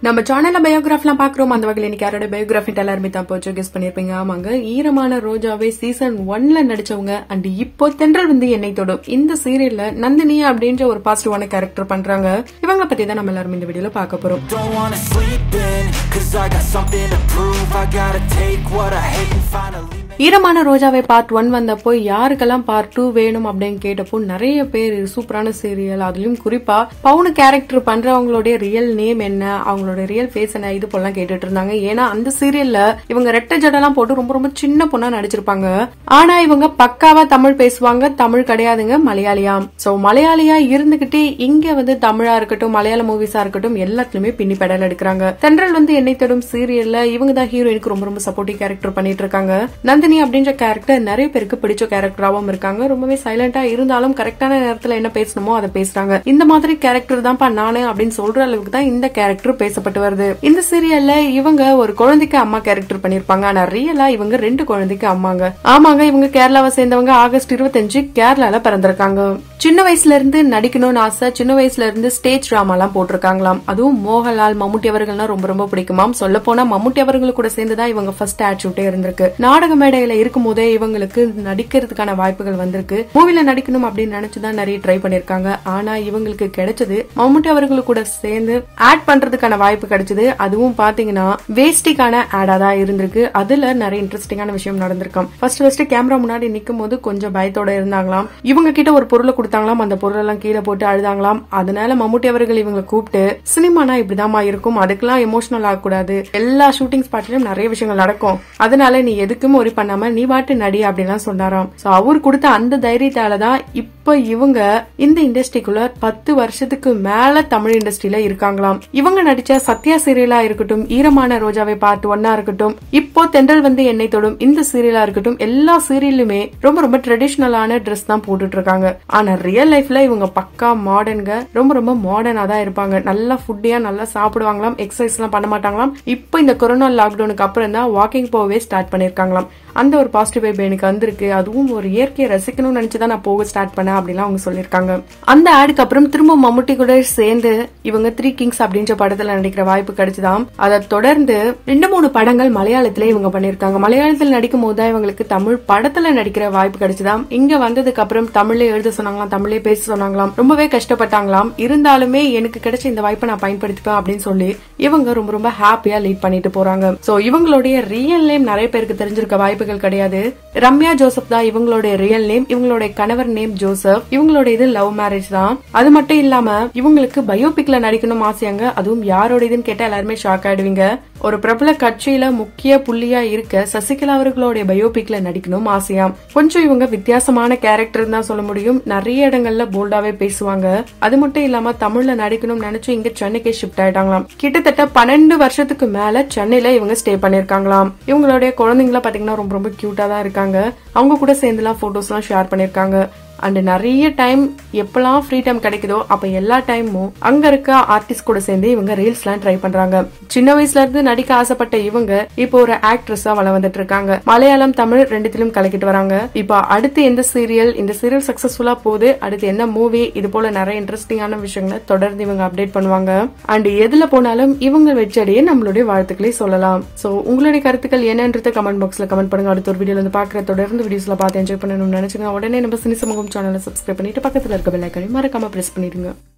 நம்ம சேனல்ல பயோகிராஃப்லாம் பாக்குறோம் அந்த வகையில் இன்னைக்கு யாரோட பயோகிராஃபி எல்லாருமே தான் போச்சு கெஸ் பண்ணிருப்பீங்க ஆமாங்க ஈரமான ரோஜாவே சீசன் ஒன்ல நடிச்சவங்க அண்ட் இப்போ தென்றல் வந்து என்னை தொடும் இந்த சீரியல்ல நந்தினி அப்படின்ற ஒரு பாசிட்டிவான கேரக்டர் பண்றாங்க இவங்கள பத்தி தான் நம்ம எல்லாரும் இந்த வீடியோல பார்க்க போறோம் Don't wanna sleep in, cause I got something to prove. I gotta take what I hate and finally make ஈரமான ரோஜாவை பார்ட் ஒன் வந்தப்போ யாருக்கெல்லாம் பார்ட் டூ வேணும் அப்படின்னு கேட்டப்போ நிறைய பேர் இது சூப்பரான சீரியல் அதுலயும் குறிப்பா பவுனு கேரக்டர் பண்றவங்களுடைய ரியல் நேம் என்ன அவங்களோட ரியல் ஃபேஸ் என்ன இது போலாம் கேட்டுட்டு இருந்தாங்க ஏன்னா அந்த சீரியல்ல இவங்க ரெட்டை ஜடெல்லாம் போட்டு ரொம்ப ரொம்ப சின்ன பொண்ணா நடிச்சிருப்பாங்க ஆனா இவங்க பக்காவா தமிழ் பேசுவாங்க தமிழ் கிடையாதுங்க மலையாளியாம் சோ மலையாளியா இருந்துகிட்டே இங்க வந்து தமிழா இருக்கட்டும் மலையாள மூவிஸா இருக்கட்டும் எல்லாத்துலயுமே பின்னி பெடல் எடுக்கிறாங்க தென்றல் வந்து என்னை தொடும் சீரியல்ல இவங்க தான் ஹீரோயினுக்கு ரொம்ப ரொம்ப சப்போர்ட்டிவ் கேரக்டர் பண்ணிட்டு இருக்காங்க நந்தினி அப்படின்ற கேரக்டர் நிறைய பேருக்கு பிடிச்ச கேரக்டராவும் இருக்காங்க ரொம்பவே சைலண்டா இருந்தாலும் கரெக்டான நேரத்துல என்ன பேசணுமோ அதை பேசுறாங்க இந்த மாதிரி கேரக்டர் தான்ப்பா நானு அப்படின்னு சொல்ற அளவுக்கு தான் இந்த கேரக்டர் பேசப்பட்டு வருது இந்த சீரியல்ல இவங்க ஒரு குழந்தைக்கு அம்மா கேரக்டர் பண்ணிருப்பாங்க ஆனா ரியலா இவங்க ரெண்டு குழந்தைக்கு அம்மாங்க ஆமாங்க இவங்க கேரளாவை சேர்ந்தவங்க ஆகஸ்ட் இருபத்தஞ்சு கேரளால பிறந்திருக்காங்க சின்ன வயசுல இருந்து நடிக்கணும்னு ஆசை சின்ன வயசுல இருந்து ஸ்டேஜ் டிராமா எல்லாம் போட்டிருக்காங்களாம் அதுவும் மோகன்லால் மம்முட்டி அவர்கள்னா ரொம்ப ரொம்ப பிடிக்குமாம் சொல்ல போனா மம்முட்டி அவர்கள் கூட சேர்ந்துதான் இவங்க ஃபர்ஸ்ட் ஆட் ஷூட்டே இருந்திருக்கு நாடக மேடையில இருக்கும் போதே இவங்களுக்கு நடிக்கிறதுக்கான வாய்ப்புகள் வந்திருக்கு மூவில நடிக்கணும் அப்படின்னு நினைச்சுதான் நிறைய ட்ரை பண்ணிருக்காங்க ஆனா இவங்களுக்கு கிடைச்சது மம்முட்டி அவர்கள் கூட சேர்ந்து ஆட் பண்றதுக்கான வாய்ப்பு கிடைச்சது அதுவும் பாத்தீங்கன்னா வேஸ்டிக்கான ஆடா தான் இருந்திருக்கு அதுல நிறைய இன்ட்ரெஸ்டிங்கான விஷயம் நடந்திருக்கும் ஃபர்ஸ்ட் ஃபர்ஸ்ட் கேமரா முன்னாடி நிக்கும் போது கொஞ்சம் பயத்தோட இருந்தாங்களாம் இவங்க கிட்ட ஒரு பொருளை கொடுத்தாங்களாம் அந்த பொருள் எல்லாம் கீழே போட்டு அழுதாங்களாம் அதனால மம்முட்டி அவர்கள் இவங்களை கூப்பிட்டு சினிமானா இப்படிதாம்மா இருக்கும் அதுக்கெல்லாம் எமோஷனல் ஆகக்கூடாது எல்லா ஷூட்டிங் ஸ்பாட்லயும் நிறைய விஷயங்கள் நடக்கும் அதனால நீ எதுக்கும் ஒரி பண்ணாம நீ பாட்டு நடி அப்படிலாம் சொன்னாராம் சோ அவர் கொடுத்த அந்த தைரியத்தால தான் இப்ப இவங்க இந்த இண்டஸ்ட்ரிக்குள்ள பத்து வருஷத்துக்கு மேல தமிழ் இண்டஸ்ட்ரியில இருக்காங்களாம் இவங்க நடிச்ச சத்யா சீரியலா இருக்கட்டும் ஈரமான ரோஜாவை பார்ட் ஒன்னா இருக்கட்டும் இப்போ தென்றல் வந்து என்னை தொடும் இந்த சீரியலா இருக்கட்டும் எல்லா சீரியலுமே ரொம்ப ரொம்ப ட்ரெடிஷ்னலான ட்ரெஸ் தான் போட்டுட்டு இருக்காங்க ஆனா ரியல் லைஃப்ல இவங்க பக்கா மாடர்ன்க ரொம்ப ரொம்ப மாடர்னா தான் இருப்பாங்க நல்லா ஃபுட்டியா நல்லா சாப்பிடுவாங்களாம் எக்ஸசைஸ் எல்லாம் பண்ண மாட்டாங்களாம் இப்போ இந்த கொரோனா லாக்டவுனுக்கு அப்புறம் தான் வாக்கிங் போகவே ஸ்டார்ட் பண்ணிருக்காங்களாம் அந்த ஒரு பாசிட்டிவ் வைப் எனக்கு வந்திருக்கு அதுவும் ஒரு இயற்கையை ரசிக்கணும்னு நினைச்சுதான் நான் போக ஸ்டார்ட் பண்ணேன் அப்படிலாம் அவங்க சொல்லியிருக்காங்க அந்த ஆடுக்கு அப்புறம் திரும்ப மம்முட்டி கூட சேர்ந்து இவங்க த்ரீ கிங்ஸ் அப்படின்ற படத்துல நடிக்கிற வாய்ப்பு கிடைச்சுதாம் அதை தொடர்ந்து ரெண்டு மூணு படங்கள் மலையாளத்துல இவங்க பண்ணிருக்காங்க மலையாளத்தில் நடிக்கும் போது தான் இவங்களுக்கு தமிழ் படத்துல நடிக்கிற வாய்ப்பு கிடைச்சுதாம் இங்க வந்ததுக்கு அப்புறம் தமிழ்ல எழுத சொன்னாங்களாம் தமிழே பேச சொன்னாங்களாம் ரொம்பவே கஷ்டப்பட்டாங்களாம் இருந்தாலுமே எனக்கு கிடைச்ச இந்த வாய்ப்பை நான் பயன்படுத்திப்பேன் அப்படின்னு சொல்லி இவங்க ரொம்ப ரொம்ப ஹாப்பியா லீட் பண்ணிட்டு போறாங்க சோ இவங்களுடைய ரியல் நேம் நிறைய பேருக்கு தெரிஞ்சிருக்க வாய்ப்புகள் கிடையாது ரம்யா ஜோசப் தான் இவங்களுடைய ரியல் நேம் இவங்களுடைய கணவர் நேம் ஜோசப் இவங்களோட இது லவ் மேரேஜ் தான் அது மட்டும் இல்லாம இவங்களுக்கு பயோபிக்ல நடிக்கணும் ஆசையாங்க அதுவும் யாரோட இதுன்னு கேட்டா எல்லாருமே ஷாக் ஆயிடுவீங்க ஒரு பிரபல கட்சியில முக்கிய புள்ளியா இருக்க சசிகலா அவர்களுடைய பயோபிக்ல நடிக்கணும் ஆசையாம் கொஞ்சம் இவங்க வித்தியாசமான கேரக்டர் தான் சொல்ல முடியும் நிறைய இடங்கள்ல போல்டாவே பேசுவாங்க அது மட்டும் இல்லாம தமிழ்ல நடிக்கணும்னு நினைச்சு இங்க சென்னைக்கே ஷிஃப்ட் ஆயிட்டாங்களாம் கிட்டத்தட்ட பன்னெண்டு வருஷத்துக்கு மேல சென்னையில இவங்க ஸ்டே பண்ணிருக்காங்களாம் இவங்களுடைய குழந்தைங்கள பாத்தீங்கன்னா ரொம்ப ரொம்ப கியூட்டா தான் இருக்காங்க அவங்க கூட சேர்ந்துலாம் போட்டோஸ் எல்லாம் ஷேர் பண்ணிருக்காங்க அண்ட் நிறைய டைம் எப்பெல்லாம் ஃப்ரீ டைம் கிடைக்குதோ அப்ப எல்லா டைமும் அங்க இருக்க ஆர்டிஸ்ட் கூட சேர்ந்து இவங்க ரீல்ஸ் எல்லாம் ட்ரை பண்றாங்க சின்ன வயசுல இருந்து நடிக்க ஆசைப்பட்ட இவங்க இப்போ ஒரு ஆக்ட்ரஸா வள வந்துட்டு இருக்காங்க மலையாளம் தமிழ் ரெண்டுத்திலும் கலக்கிட்டு வராங்க இப்போ அடுத்து எந்த சீரியல் இந்த சீரியல் சக்சஸ்ஃபுல்லா போகுது அடுத்து என்ன மூவி இது போல நிறைய இன்ட்ரெஸ்டிங்கான விஷயங்களை தொடர்ந்து இவங்க அப்டேட் பண்ணுவாங்க அண்ட் எதுல போனாலும் இவங்க வெச்சடியே நம்மளுடைய வாழ்த்துக்களை சொல்லலாம் சோ உங்களுடைய கருத்துக்கள் என்னன்றது கமெண்ட் பாக்ஸ்ல கமெண்ட் பண்ணுங்க அடுத்த ஒரு வீடியோல வந்து பாக்குற தொடர்ந்து வீடியோஸ்ல பார்த்து என்ஜாய் பண்ணணும்னு நினைச்சுங்க உடனே நம்ம சினி சமூகம் சேனலை சப்ஸ்கிரைப் பண்ணிட்டு பக்கத்துல இருக்க பெல் ஐக்கனையும் மறக்காம பிரஸ் பண்ணிடுங்க